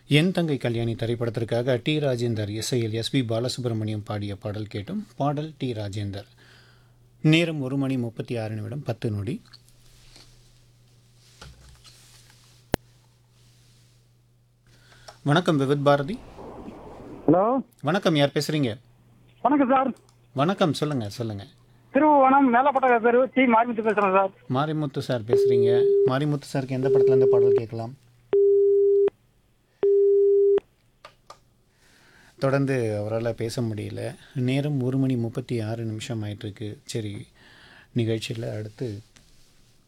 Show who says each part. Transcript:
Speaker 1: என் தங்கை கல்யாணி திரைப்படத்திற்காக டி ராஜேந்தர் இசையில் எஸ்பி பாலசுப்ரமணியம் பாடிய பாடல் கேட்டும் பாடல் டி ராஜேந்தர் நேரம் ஒரு மணி முப்பத்தி ஆறு நிமிடம் பத்து நொடி வணக்கம் விவித் பாரதி
Speaker 2: ஹலோ
Speaker 1: வணக்கம் யார் பேசுறீங்க
Speaker 2: வணக்கம் சார்
Speaker 1: வணக்கம் சொல்லுங்க சொல்லுங்க
Speaker 2: திருவுவனம் மேலப்பட்ட பேர் டி மாரிமுத்து பேசுறேன் சார்
Speaker 1: மாரிமுத்து சார் பேசுறீங்க மாரிமுத்து சாருக்கு எந்த படத்துல இருந்து பாடல் கேட்கலாம் தொடர்ந்து அவரால் பேச முடியல நேரம் ஒரு மணி முப்பத்தி ஆறு நிமிஷம் ஆயிட்டிருக்கு சரி நிகழ்ச்சியில் அடுத்து